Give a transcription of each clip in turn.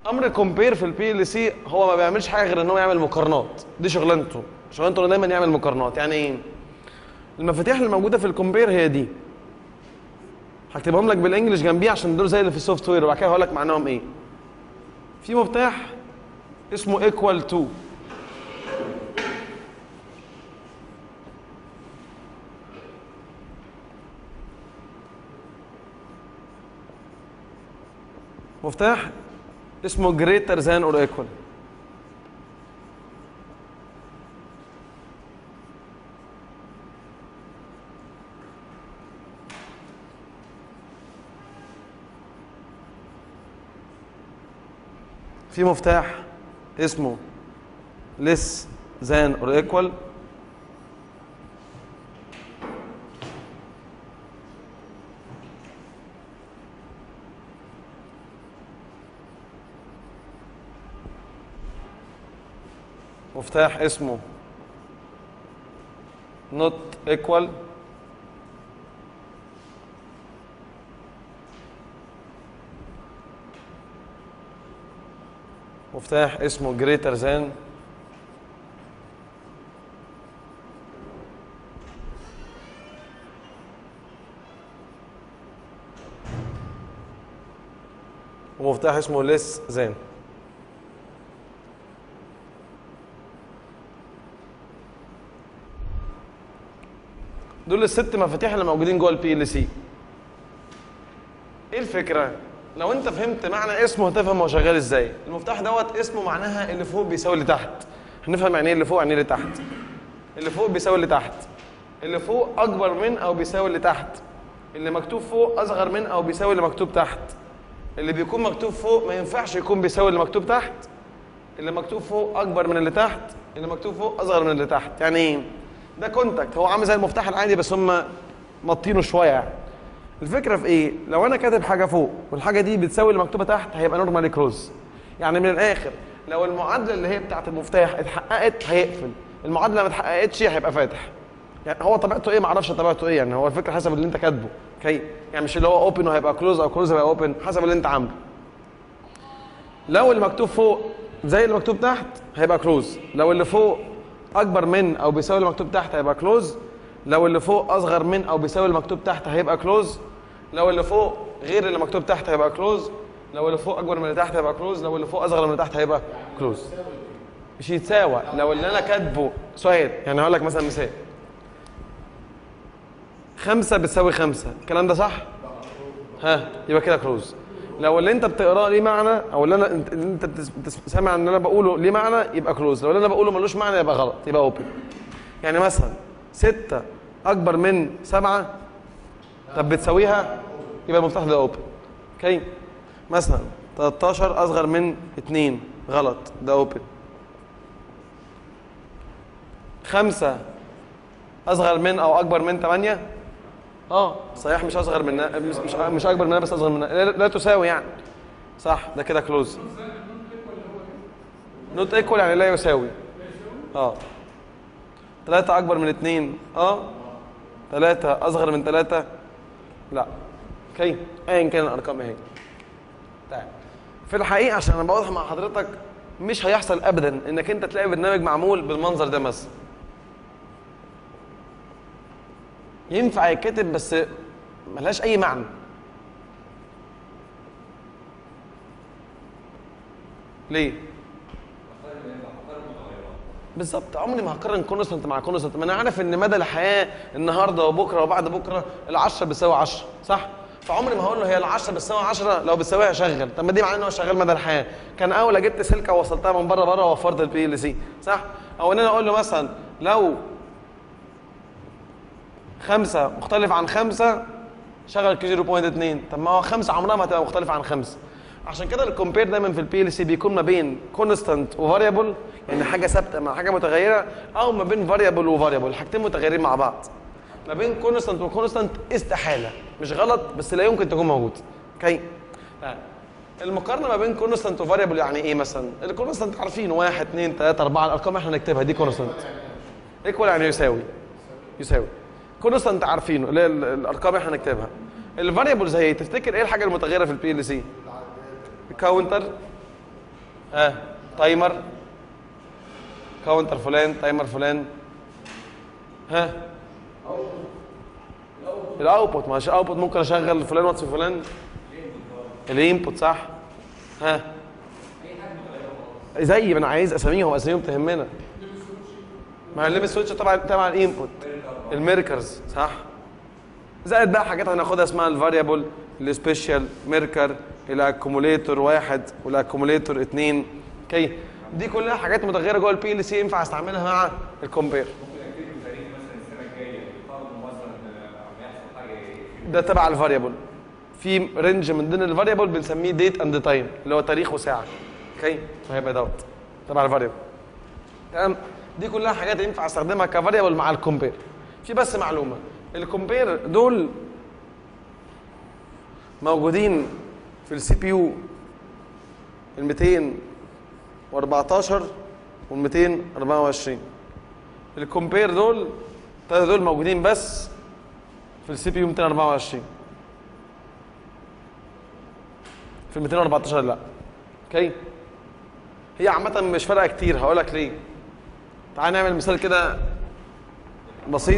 امر كومبير في البي ال سي هو ما بيعملش حاجه غير ان هو يعمل مقارنات دي شغلانته شغلانته انه دايما يعمل مقارنات يعني ايه المفاتيح اللي موجوده في الكومبير هي دي هكتبهم لك بالانجلش جنبيه عشان دول زي اللي في السوفت وير وبعد كده هقول لك معناهم ايه في مفتاح اسمه ايكوال تو مفتاح اسمه greater than or equal في مفتاح اسمه less than or equal مفتاح اسمه not equal مفتاح اسمه greater than ومفتاح اسمه less than دول الست مفاتيح اللي موجودين جوه البي ال سي ايه الفكره لو انت فهمت معنى اسمه هتفهم هو شغال ازاي المفتاح دوت اسمه معناها اللي فوق بيساوي اللي تحت هنفهم يعني ايه اللي فوق يعني ايه اللي تحت اللي فوق بيساوي اللي تحت اللي فوق اكبر من او بيساوي اللي تحت اللي مكتوب فوق اصغر من او بيساوي اللي مكتوب تحت اللي بيكون مكتوب فوق ما ينفعش يكون بيساوي اللي مكتوب تحت اللي مكتوب فوق اكبر من اللي تحت اللي مكتوب فوق اصغر من اللي تحت يعني ايه ده كونتاكت هو عامل زي المفتاح العادي بس هم مطينه شويه يعني الفكره في ايه لو انا كاتب حاجه فوق والحاجه دي بتساوي اللي مكتوبه تحت هيبقى نورمالي كلوز يعني من الاخر لو المعادله اللي هي بتاعه المفتاح اتحققت هيقفل المعادله ما اتحققتش هيبقى فاتح يعني هو طبيعته ايه ما اعرفش طبيعته ايه يعني هو الفكره حسب اللي انت كاتبه اوكي يعني مش اللي هو اوبن وهيبقى كلوز او كلوز هيبقى اوبن حسب اللي انت عامله لو اللي مكتوب فوق زي اللي مكتوب تحت هيبقى كلوز لو اللي فوق اكبر من او بيساوي اللي مكتوب تحت هيبقى كلوز لو اللي فوق اصغر من او بيساوي اللي مكتوب تحت هيبقى كلوز لو اللي فوق غير اللي مكتوب تحت هيبقى كلوز لو اللي فوق اكبر من اللي تحت هيبقى كلوز لو اللي فوق اصغر من اللي تحت هيبقى كلوز مش يتساوى لو اللي انا كاتبه سؤال يعني هقول لك مثلا مثال خمسة بتساوي خمسة الكلام ده صح؟ ها يبقى كده كلوز لو اللي انت بتقراه ليه معنى او اللي انا انت, انت بتس- بتس- سامع ان انا بقوله ليه معنى يبقى كلوز لو اللي انا بقوله ملوش معنى يبقى غلط يبقى اوبن يعني مثلا ستة اكبر من سبعة طب بتساويها يبقى المفتاح ده اوبن اوكي مثلا 13 اصغر من 2 غلط ده اوبن خمسة اصغر من او اكبر من 8 اه صحيح مش اصغر من مش مش, مش اكبر منها بس اصغر منها لا, لا تساوي يعني صح ده كده كلوز نوت ايكوال يعني لا يساوي اه ثلاثة أكبر من اثنين اه ثلاثة أصغر من ثلاثة لا اوكي أيا كان الأرقام اهي طيب في الحقيقة عشان أنا بوضح مع حضرتك مش هيحصل أبدا إنك أنت تلاقي برنامج معمول بالمنظر ده مثلا ينفع يتكتب بس ملهاش اي معنى ليه بالظبط عمري ما هقارن كونستنت مع كونستنت ما انا عارف ان مدى الحياه النهارده وبكره وبعد بكره ال10 بتساوي 10 صح فعمري ما هقول له هي ال10 بتساوي 10 لو بتساويها شغل طب ما دي معناه ان هو شغال مدى الحياه كان اول جبت سلكه ووصلتها من بره بره ووفرت البي ال سي صح او ان انا اقول له مثلا لو خمسة مختلف عن خمسة شغل كي 0.2 طب ما هو خمسة عمرها ما هتبقى مختلفة عن خمسة عشان كده الكومبير دايما في البي ال سي بيكون ما بين كونستانت وفاريبل يعني حاجة ثابتة مع حاجة متغيرة أو ما بين فاريبل وفاريبل الحاجتين متغيرين مع بعض ما بين كونستانت وكونستانت استحالة مش غلط بس لا يمكن تكون موجود اوكي آه. المقارنة ما بين كونستانت وفاريبل يعني ايه مثلا؟ الكونستانت عارفين واحد اثنين ثلاثة أربعة الأرقام احنا نكتبها دي كونستانت ايكوال يعني يساوي يساوي كونستانت عارفينه اللي هي ال- الارقام احنا هنكتبها الفاريبلز هي تفتكر ايه الحاجه المتغيره في البي ال سي الكاونتر ها تايمر كاونتر فلان تايمر فلان ها الاوتبوت ماشي الاوتبوت ممكن اشغل فلان واتس فلان الانبوت صح ها زي ما انا عايز اساميهم اساميهم تهمنا ما الليمت سويتش طبعا تبع الانبوت الميركرز صح زائد بقى حاجات هناخدها اسمها الفاريبل السبيشال ميركر الاكوموليتور واحد والاكوموليتور اثنين اوكي دي كلها حاجات متغيره جوه البي ال سي ينفع استعملها مع الكومبير ده تبع الفاريبل في رينج من ضمن الفاريبل بنسميه ديت اند تايم اللي هو تاريخ وساعه اوكي فهيبقى دوت تبع الفاريبل تمام دي كلها حاجات ينفع استخدمها كفاريبل مع الكومبير في بس معلومه الكومبير دول موجودين في السي بي يو ال 214 وال 224 الكومبير دول الثلاثه دول موجودين بس في السي بي يو 224 في ال 214 لا اوكي هي عامة مش فارقة كتير هقول لك ليه تعال نعمل مثال كده بسيط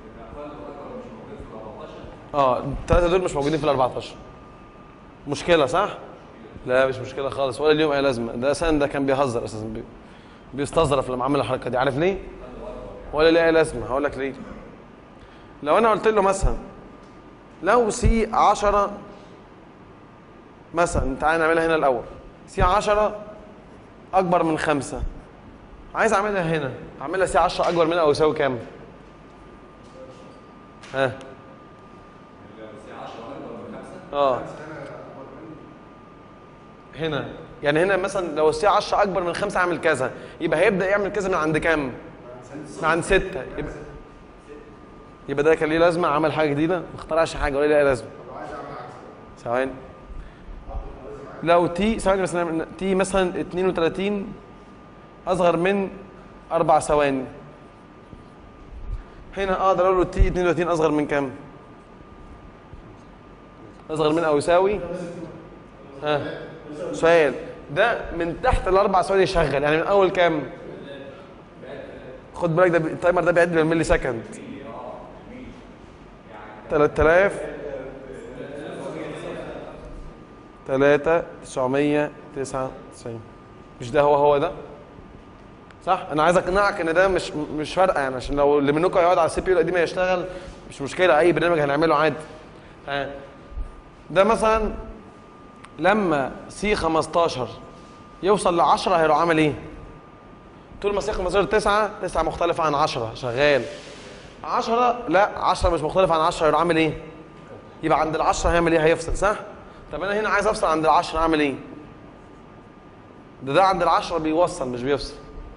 اه الثلاثة دول مش موجودين في ال 14 مشكلة صح؟ لا مش مشكلة خالص ولا اليوم اي لازمة ده اساسا ده كان بيهزر اساسا بي- بيستظرف لما عمل الحركة دي عارف ليه؟ ولا ليه اي لازمة هقول لك ليه لو انا قلت له مثلا لو سي 10 مثلا تعالى نعملها هنا الاول سي 10 اكبر من خمسة عايز اعملها هنا اعملها سي 10 اكبر من او يساوي كام ها اه هنا يعني هنا مثلا لو السي 10 اكبر من خمسة اعمل كذا يبقى هيبدا يعمل كذا من عند كام من عند ستة يبقى يبقى ده كان ليه لازمه عمل حاجه جديده ما اخترعش حاجه ولا ليه لازمه ثواني لو تي ثواني بس نعمل- تي مثلا 32 اصغر من اربع ثواني هنا اقدر اقول له تي 32 اصغر من كام؟ اصغر من او يساوي ها سؤال ده من تحت الاربع ثواني شغال يعني من اول كام؟ خد بالك ده بي- التايمر ده بيعد بالملي سكند 3000 3 999 مش ده هو هو ده صح انا عايز اقنعك ان ده مش مش فارقه يعني عشان لو اللي منكم هيقعد على السي بي يو القديم يشتغل مش مشكله اي برنامج هنعمله عادي ها. ده مثلا لما سي 15 يوصل ل 10 هيروح عامل ايه؟ طول ما سي 15 9 9 مختلفه عن 10 شغال 10 لا 10 مش مختلف عن 10 هيروح عامل ايه؟ يبقى عند ال 10 هيعمل ايه؟ هيفصل صح؟ طب انا هنا عايز افصل عند ال 10 اعمل ايه؟ ده ده عند ال 10 بيوصل مش بيفصل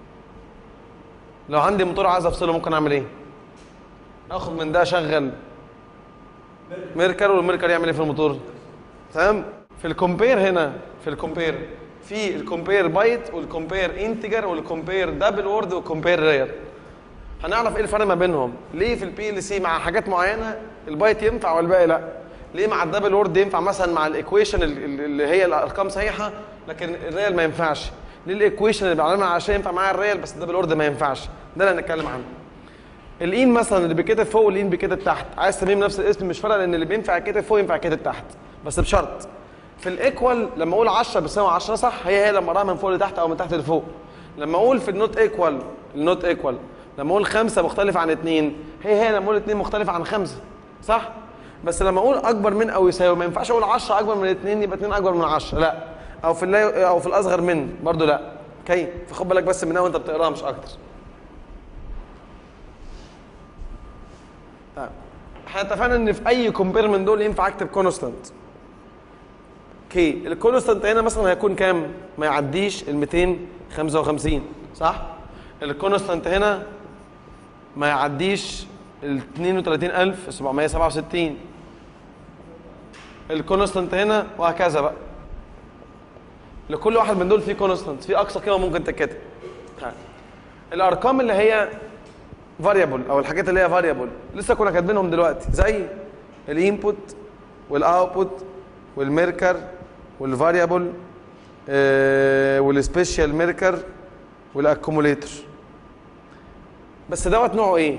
لو عندي موتور عايز افصله ممكن اعمل ايه؟ اخد من ده اشغل ميركر والميركر يعمل ايه في الموتور؟ تمام؟ في الكومبير هنا في الكومبير في الكومبير بايت والكومبير انتجر والكومبير دبل وورد والكومبير رير هنعرف ايه الفرق ما بينهم ليه في البي ال سي مع حاجات معينه البايت ينفع والباقي لا ليه مع الدبل وورد ينفع مثلا مع الايكويشن اللي هي الارقام صحيحه لكن الريال ما ينفعش ليه الايكويشن اللي بعملها عشان ينفع معايا الريال بس الدبل وورد ما ينفعش ده اللي هنتكلم عنه الان مثلا اللي بيتكتب فوق والان بيتكتب تحت عايز تسميهم نفس الاسم مش فارقه لان اللي بينفع يتكتب فوق ينفع يتكتب تحت بس بشرط في الايكوال لما اقول 10 بيساوي 10 صح هي هي لما اقراها من فوق لتحت او من تحت لفوق لما اقول في النوت ايكوال النوت ايكوال لما اقول خمسة مختلفة عن اتنين هي هي لما اقول اتنين مختلفة عن خمسة صح؟ بس لما اقول اكبر من او يساوي ما ينفعش اقول 10 اكبر من اتنين يبقى اتنين اكبر من 10 لا او في اللا او في الاصغر من برضه لا اوكي فخد بالك بس منها وانت بتقراها مش اكتر طيب احنا اتفقنا ان في اي كومبير من دول ينفع اكتب كونستانت اوكي الكونستانت هنا مثلا هيكون كام؟ ما يعديش ال 255 صح؟ الكونستانت هنا ما يعديش ال 32767 الكونستانت هنا وهكذا بقى لكل واحد من دول في كونستانت في اقصى قيمه ممكن تتكتب ها. الارقام اللي هي فاريبل او الحاجات اللي هي فاريبل لسه كنا كاتبينهم دلوقتي زي الانبوت والاوتبوت والميركر والفاريبل آه والسبيشال ميركر والاكوموليتر بس دوت نوعه ايه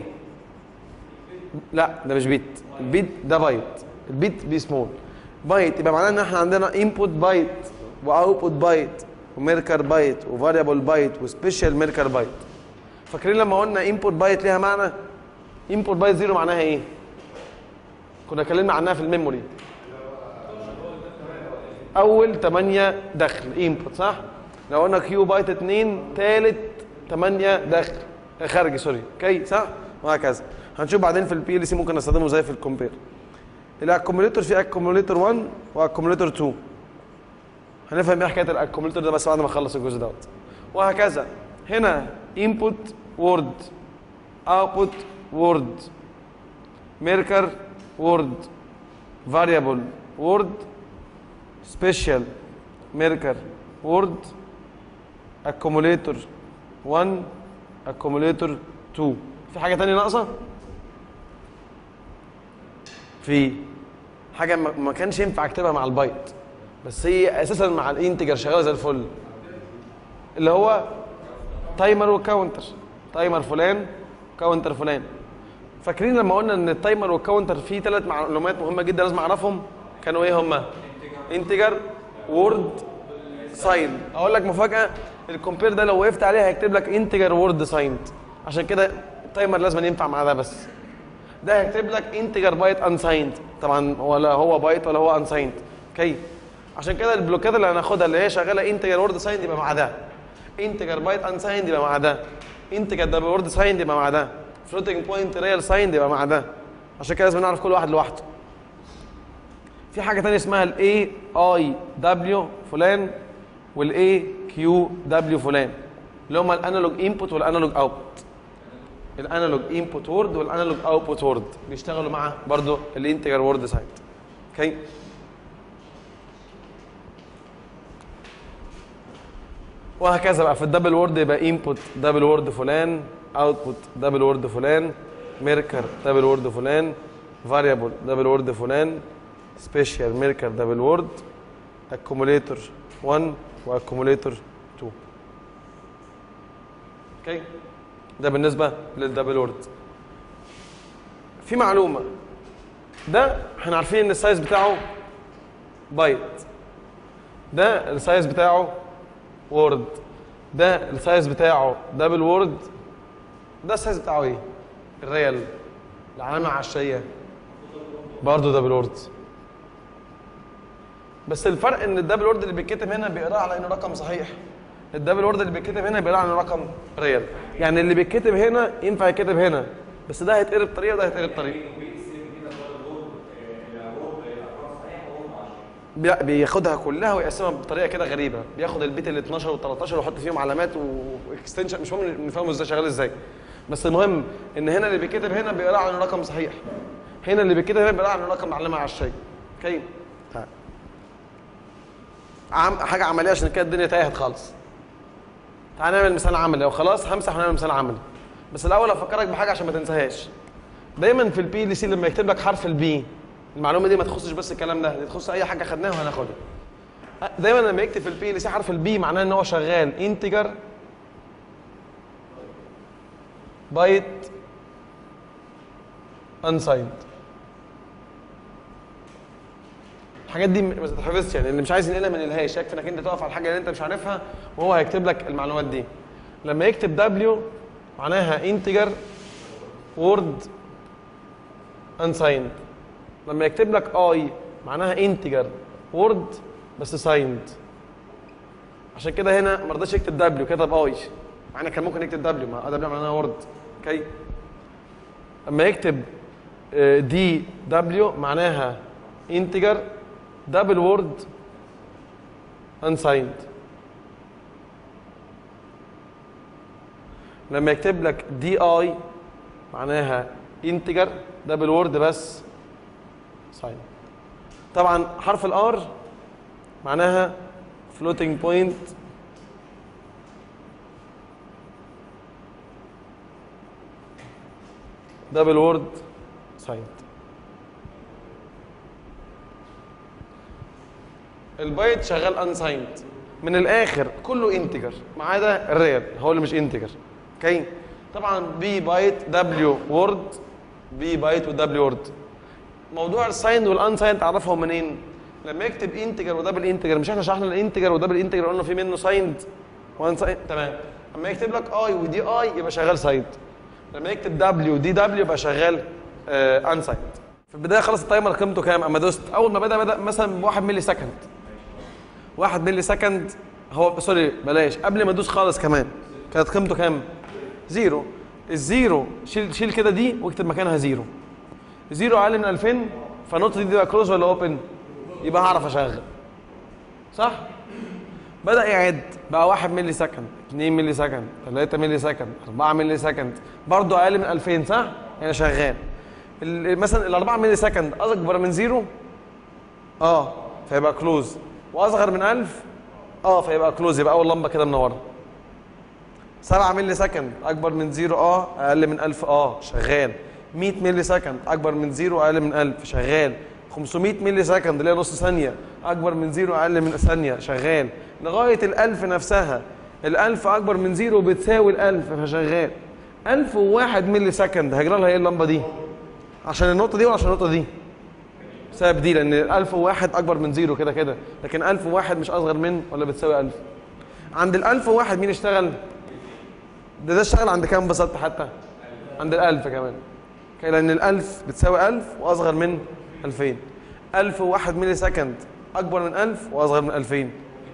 لا ده مش بيت البيت ده بايت البيت بي سمول بايت يبقى معناه ان احنا عندنا انبوت بايت واوتبوت بايت وميركر بايت وفاريبل بايت وسبيشال ميركر بايت فاكرين لما قلنا انبوت بايت ليها معنى انبوت بايت زيرو معناها ايه كنا اتكلمنا عنها في الميموري اول 8 دخل انبوت صح لو قلنا كيو بايت 2 ثالث 8 دخل خارجي سوري اوكي صح وهكذا هنشوف بعدين في البي ال سي ممكن نستخدمه ازاي في الكومبير الاكوموليتور في اكوموليتور 1 واكوموليتور 2 هنفهم ايه حكايه الاكوموليتور ده بس بعد ما اخلص الجزء دوت وهكذا هنا input word output word marker word variable word special marker word accumulator 1 accumulator 2 في حاجه تانية ناقصه في حاجه ما ما كانش ينفع اكتبها مع البايت بس هي اساسا مع الانتجر شغاله زي الفل اللي هو تايمر وكاونتر تايمر فلان كاونتر فلان فاكرين لما قلنا ان التايمر والكاونتر فيه ثلاث معلومات مهمه جدا لازم اعرفهم كانوا ايه هما انتجر وورد ساين اقول لك مفاجاه الكومبير ده لو وقفت عليه هيكتب لك انتجر وورد سايند عشان كده التايمر لازم ينفع مع ده بس ده هيكتب لك انتجر بايت انسايند طبعا ولا هو بايت ولا هو انسايند اوكي عشان كده البلوكات اللي هناخدها اللي هي شغاله انتجر وورد سايند يبقى مع ده انتجر بايت انسايند يبقى مع ده انتجر دبل وورد سايند يبقى مع ده فلوتنج بوينت ريال سايند يبقى مع ده عشان كده لازم نعرف كل واحد لوحده في حاجه ثانيه اسمها الاي اي دبليو فلان والاي كيو دبليو فلان اللي هم الانالوج انبوت والانالوج اوتبوت الانالوج انبوت وورد والانالوج اوتبوت وورد بيشتغلوا مع برضو الانتجر وورد سايد اوكي وهكذا بقى في الدبل وورد يبقى انبوت دبل وورد فلان اوتبوت دبل وورد فلان ميركر دبل وورد فلان فاريبل دبل وورد فلان سبيشال ميركر دبل وورد اكوموليتور 1 واكوموليتور 2 اوكي ده بالنسبه للدبل وورد في معلومه ده احنا عارفين ان السايز بتاعه بايت ده السايز بتاعه وورد ده السايز بتاعه دبل وورد ده السايز بتاعه ايه الريال العلامه العشريه برضه دبل وورد بس الفرق ان الدبل وورد اللي بيتكتب هنا بيقراه على انه رقم صحيح الدبل وورد اللي بيتكتب هنا بيقراه على انه رقم ريال يعني اللي بيتكتب هنا ينفع يتكتب هنا بس ده هيتقرب بطريقه وده هيتقرب بطريقه بي- بياخدها كلها ويقسمها بطريقه كده غريبه بياخد البيت ال 12 وال 13 ويحط فيهم علامات واكستنشن مش مهم نفهمه ازاي شغال ازاي بس المهم ان هنا اللي بيتكتب هنا بيقرا على انه رقم صحيح هنا اللي بيتكتب هنا بيقرا على انه رقم علامه على الشيء اوكي تعال. عم حاجه عمليه عشان كده الدنيا تاهت خالص تعال نعمل مثال عملي لو خلاص همسح ونعمل مثال عملي بس الاول افكرك بحاجه عشان ما تنساهاش دايما في البي ال سي لما يكتب لك حرف البي المعلومه دي ما تخصش بس الكلام ده دي تخص اي حاجه خدناها وهناخدها دايما لما يكتب في البي ال سي حرف البي معناه ان هو شغال انتجر بايت انسايند الحاجات دي ما تتحفظش يعني اللي مش عايز ينقلها ما ينقلهاش يكفي انك انت تقف على الحاجه اللي انت مش عارفها وهو هيكتب لك المعلومات دي لما يكتب دبليو معناها انتجر وورد انسايند لما يكتب لك اي معناها انتجر وورد بس سايند عشان كده هنا ما رضاش يكتب دبليو كتب اي مع ان كان ممكن يكتب دبليو ما دبليو معناها وورد اوكي لما يكتب دي دبليو معناها انتجر دبل وورد انسايند لما يكتب لك دي اي معناها انتجر دبل وورد بس ساين طبعا حرف الار معناها floating point دبل وورد ساين البايت شغال انسايند من الاخر كله انتجر ما عدا الريال هو اللي مش انتجر اوكي طبعا بي بايت دبليو وورد بي بايت ودبليو وورد موضوع السايند والانسايند تعرفهم منين لما يكتب انتجر ودبل انتجر مش احنا شرحنا الانتجر ودبل انتجر قلنا في منه سايند وان سايند تمام لما يكتب لك اي ودي اي يبقى شغال سايند لما يكتب دبليو ودي دبليو يبقى شغال آه انسايند في البدايه خلاص التايمر قيمته كام اما دوست اول ما بدا بدا مثلا بواحد ملي سكند واحد ملي سكند هو سوري بلاش قبل ما ادوس خالص كمان كانت قيمته كام زيرو الزيرو شيل شيل كده دي واكتب مكانها زيرو زيرو اقل من 2000 فالنقطه دي تبقى كلوز ولا اوبن يبقى هعرف اشغل صح بدا يعد بقى 1 ملي سكند 2 ملي سكند 3 ملي سكند 4 ملي سكند برضه اقل من 2000 صح يعني شغال ال- مثلا ال 4 ملي سكند اكبر من زيرو اه فيبقى كلوز واصغر من 1000 اه فيبقى كلوز يبقى اول لمبه كده منوره 7 ملي سكند اكبر من زيرو اه اقل من 1000 اه شغال 100 ملي سكند اكبر من زيرو اقل من 1000 شغال 500 ملي سكند اللي هي نص ثانيه اكبر من زيرو اقل من ثانيه شغال لغايه ال1000 نفسها ال1000 اكبر من زيرو بتساوي ال1000 فشغال 1001 ملي سكند هيجرى لها ايه اللمبه دي عشان النقطه دي ولا عشان النقطه دي بسبب دي لان 1001 اكبر من زيرو كده كده لكن 1001 مش اصغر من ولا بتساوي 1000 عند ال 1001 مين اشتغل ده ده اشتغل عند كام بالظبط حتى عند ال 1000 كمان اوكي لان ال 1000 بتساوي 1000 واصغر من 2000 1001 ملي سكند اكبر من 1000 واصغر من 2000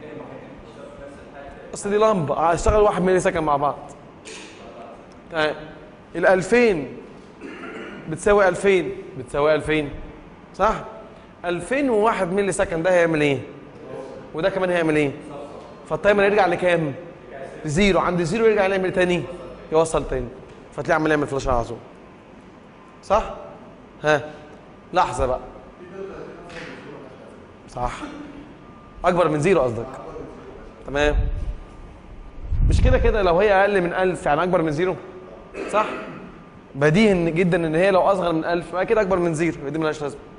اصل دي لمبه هشتغل 1 ملي سكند مع بعض تمام ال 2000 بتساوي 2000 بتساوي 2000 صح 2001 ملي سكند ده هيعمل ايه وده كمان هيعمل ايه فالتايمر يرجع لكام زيرو عند زيرو يرجع يعمل تاني يوصل تاني فتلاقيه عمال يعمل فلاش على طول صح ها لحظه بقى صح اكبر من زيرو قصدك تمام مش كده كده لو هي اقل من 1000 يعني اكبر من زيرو صح بديهي إن- جدا ان هي لو اصغر من 1000 يبقى كده اكبر من زيرو يبقى دي ملهاش لازمه